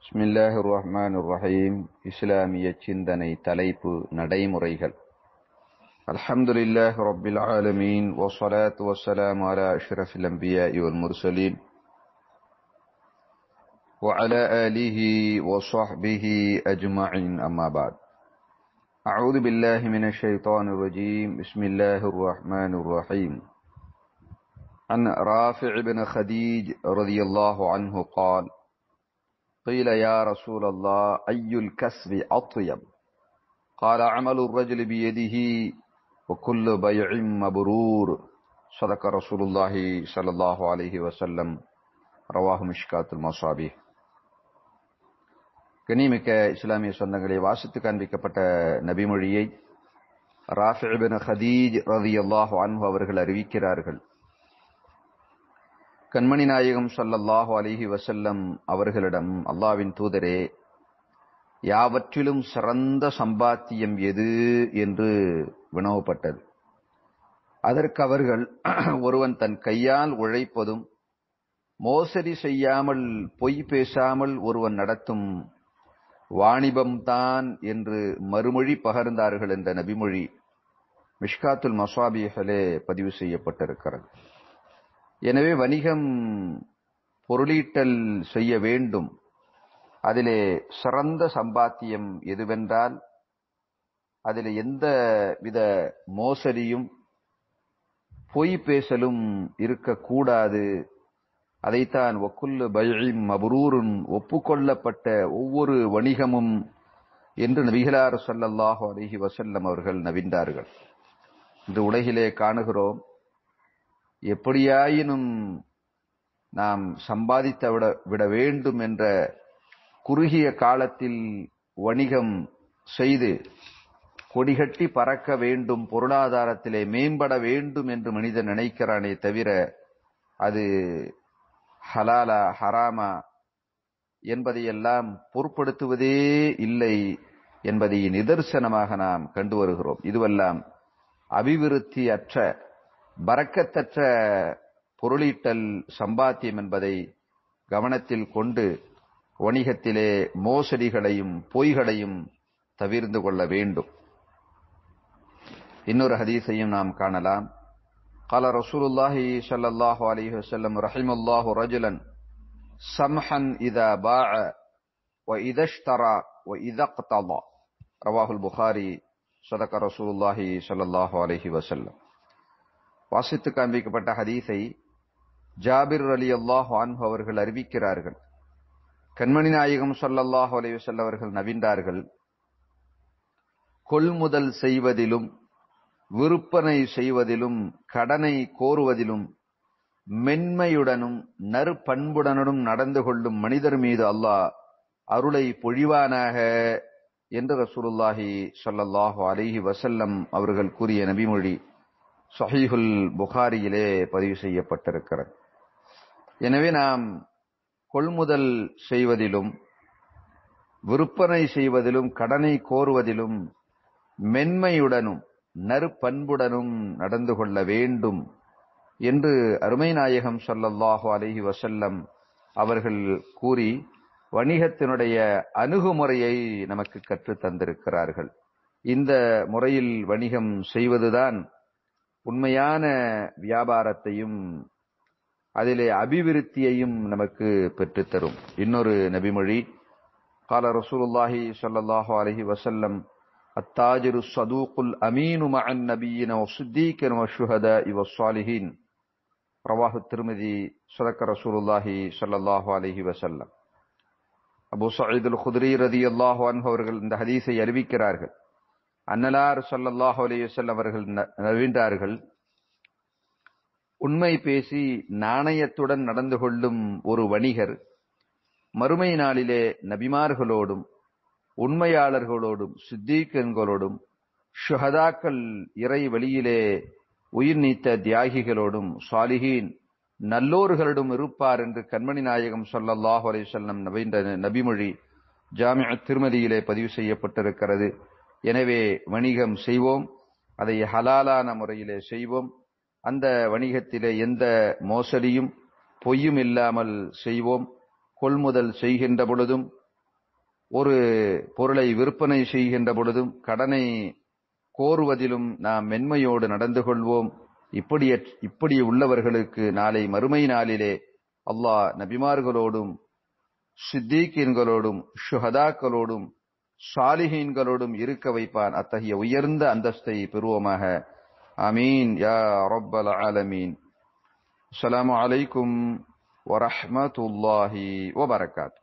பிஸ்மில்லாஹி ரஹ்மான் ரஹீம் இஸ்லாமிய சிந்தனை தலைப்பு நடைமுறைகள் அல்ஹம்துலில்லாஹி ரப்பில் ஆலமீன் வஸ்ஸலாத்து வஸ்ஸலாமு அலா அஷ்ரஃபில் அன்பியாஇ வல் முர்சலீன் وعلى آله وصحبه أجمعين أما بعد أعوذ بالله من الشيطان الرجيم بسم الله الرحمن الرحيم عن رافع بن خديج رضي الله عنه قال قيل يا رسول الله أي الكسب أطيب قال عمل الرجل بيده وكل بيع مبرور صدق رسول الله صلى الله عليه وسلم رواه مشكات المصابيح கனிமிக்க இஸ்லாமிய சொந்தங்களை வாசித்து காண்பிக்கப்பட்ட நபிமொழியை ராஃபிபின் ஹதீஜ் ரதி அல்லாஹு அன்ஹு அவர்கள் அறிவிக்கிறார்கள் கண்மணி நாயகம் சல்லல்லாஹு அலிஹி வசல்லம் அவர்களிடம் அல்லாவின் தூதரே யாவற்றிலும் சிறந்த சம்பாத்தியம் எது என்று வினவப்பட்டது அதற்கு அவர்கள் ஒருவன் தன் கையால் உழைப்பதும் மோசடி செய்யாமல் பொய் பேசாமல் ஒருவன் நடத்தும் வாணிபம்தான் என்று மறுமொழி பகர்ந்தார்கள் என்ற நபிமொழி மிஷ்காத்துல் மசாபிகளே பதிவு செய்யப்பட்டிருக்கிறது எனவே வணிகம் பொருளீட்டல் செய்ய வேண்டும் அதிலே சிறந்த சம்பாத்தியம் எதுவென்றால் அதில் எந்த வித மோசடியும் பொய் பேசலும் இருக்கக்கூடாது அதைத்தான் ஒக்குல்லு பயிம் மபுரூரும் ஒப்புக்கொள்ளப்பட்ட ஒவ்வொரு வணிகமும் என்று நபிகளார் சல்லல்லாஹு அலஹி வசல்லம் அவர்கள் நவிந்தார்கள் இந்த உலகிலே காணுகிறோம் எப்படியாயினும் நாம் சம்பாதித்து விட விட வேண்டும் என்ற குறுகிய காலத்தில் வணிகம் செய்து கொடிகட்டி பறக்க வேண்டும் பொருளாதாரத்திலே மேம்பட வேண்டும் என்று மனிதன் நினைக்கிறானே தவிர அது ஹலாலா ஹராமா என்பதையெல்லாம் பொருட்படுத்துவதே இல்லை என்பதை நிதர்சனமாக நாம் கண்டு வருகிறோம் இதுவெல்லாம் அபிவிருத்தி அற்ற பறக்கத்தற்ற பொருளீட்டல் சம்பாத்தியம் என்பதை கவனத்தில் கொண்டு வணிகத்திலே மோசடிகளையும் பொய்களையும் தவிர்ந்து கொள்ள வேண்டும் இன்னொரு ஹதீஸையும் நாம் காணலாம் قال رسول الله صلى الله عليه وسلم رحم الله رجلا سمحا إذا باع وإذا اشترى وإذا اقتضى رواه البخاري صدق رسول الله صلى الله عليه وسلم வாசித்து காண்பிக்கப்பட்ட ஹதீஸை ஜாபிர் அலி அல்லாஹ் அன்ஹு அவர்கள் அறிவிக்கிறார்கள் கண்மணி நாயகம் சொல்லல்லாஹு அலைய அவர்கள் நவின்றார்கள் கொள்முதல் செய்வதிலும் விற்பனை செய்வதிலும் கடனை கோருவதிலும் மென்மையுடனும் நறுபண்புடனும் நடந்து கொள்ளும் மனிதர் மீது அல்லாஹ் அருளை பொழிவானாக என்று ரசூலுல்லாஹி சொல்லல்லாஹு அலிஹி வசல்லம் அவர்கள் கூறிய நபிமொழி சஹீஹுல் புகாரியிலே பதிவு செய்யப்பட்டிருக்கிறது எனவே நாம் கொள்முதல் செய்வதிலும் விற்பனை செய்வதிலும் கடனை கோருவதிலும் மென்மையுடனும் நறுபண்புடனும் நடந்து கொள்ள வேண்டும் என்று அருமை நாயகம் சொல்லல்லாஹு அலஹி வசல்லம் அவர்கள் கூறி வணிகத்தினுடைய அணுகுமுறையை நமக்கு கற்று தந்திருக்கிறார்கள் இந்த முறையில் வணிகம் செய்வதுதான் உண்மையான வியாபாரத்தையும் அதிலே அபிவிருத்தியையும் நமக்கு பெற்றுத்தரும் இன்னொரு நபிமொழி கால ரசூலுல்லாஹி சொல்லல்லாஹு அலஹி வசல்லம் التاجر الصدوق الأمين مع النبيين والصديقين والشهداء والصالحين رواه الترمذي صدق رسول الله صلى الله عليه وسلم அபு சயீத் அல் குதிரி ரதி அல்லாஹு அன்ஹு அவர்கள் இந்த ஹதீஸை அறிவிக்கிறார்கள் அன்னலார் சல்லல்லாஹு அலைஹி வஸல்லம் அவர்கள் நவீன்றார்கள் உண்மை பேசி நாணயத்துடன் நடந்து கொள்ளும் ஒரு வணிகர் மறுமை நாளிலே நபிமார்களோடும் உண்மையாளர்களோடும் சித்தீக்கன்களோடும் ஷுஹதாக்கள் இறை வழியிலே உயிர் நீத்த தியாகிகளோடும் சாலிஹீன் நல்லோர்களிடம் இருப்பார் என்று கண்மணி நாயகம் சொல்லல்லாஹு அலை செல்லம் நவீன்ற நபிமொழி ஜாமிய திருமதியிலே பதிவு செய்யப்பட்டிருக்கிறது எனவே வணிகம் செய்வோம் அதை ஹலாலான முறையிலே செய்வோம் அந்த வணிகத்திலே எந்த மோசடியும் பொய்யும் இல்லாமல் செய்வோம் கொள்முதல் செய்கின்ற பொழுதும் ஒரு பொருளை விற்பனை செய்கின்ற பொழுதும் கடனை கோருவதிலும் நாம் மென்மையோடு நடந்து கொள்வோம் இப்படி இப்படி உள்ளவர்களுக்கு நாளை மறுமை நாளிலே அல்லாஹ் நபிமார்களோடும் சித்தீக்கீன்களோடும் ஷுஹதாக்களோடும் சாலிஹீன்களோடும் இருக்க வைப்பான் அத்தகைய உயர்ந்த அந்தஸ்தை பெறுவோமாக அமீன் யா ரப்பல் ஆலமீன் அஸ்ஸலாமு அலைக்கும் வரஹ்மத்துல்லாஹி வபரகாத்